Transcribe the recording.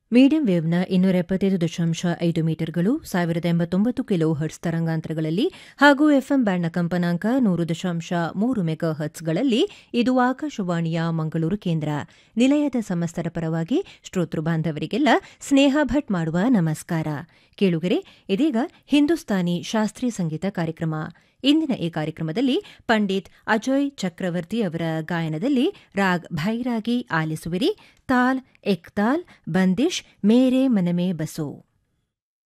medium ವೇವ್ನ ಇನ್ನೂರ ಎಪ್ಪತ್ತೈದು ದಶಾಂಶ ಐದು ಮೀಟರ್ಗಳು ಸಾವಿರದ ಎಂಬತ್ತೊಂಬತ್ತು ಕಿಲೋ ಹರ್ಟ್ಸ್ ತರಂಗಾಂತರಗಳಲ್ಲಿ ಹಾಗೂ ಎಫ್ಎಂ ಬ್ಯಾಂಡ್ನ ಕಂಪನಾಂಕ ನೂರು ದಶಾಂಶ ಮೂರು ಮೆಗಾ ಹರ್ಟ್ಸ್ಗಳಲ್ಲಿ ಇದು ಆಕಾಶವಾಣಿಯ ಮಂಗಳೂರು ಕೇಂದ್ರ ನಿಲಯದ ಸಮಸ್ತರ ಪರವಾಗಿ ಶ್ರೋತೃ ಬಾಂಧವರಿಗೆಲ್ಲ ಸ್ನೇಹ ಭಟ್ ಮಾಡುವ ನಮಸ್ಕಾರ ಕೇಳುಗರೆ ಇದೀಗ ಹಿಂದೂಸ್ತಾನಿ ಶಾಸ್ತ್ರೀಯ ಸಂಗೀತ ಕಾರ್ಯಕ್ರಮ ಇಂದಿನ ಈ ಕಾರ್ಯಕ್ರಮದಲ್ಲಿ ಪಂಡಿತ್ ಅಜಯ್ ಚಕ್ರವರ್ತಿ ಅವರ ಗಾಯನದಲ್ಲಿ ರಾಗ್ ಭೈರಾಗಿ ಆಲಿಸುವಿರಿ ತಾಲ್ ಎಕ್ ತಾಲ್ ಬಂದಿಶ್ ಮೇರೆ ಮನಮೇ ಬಸೋ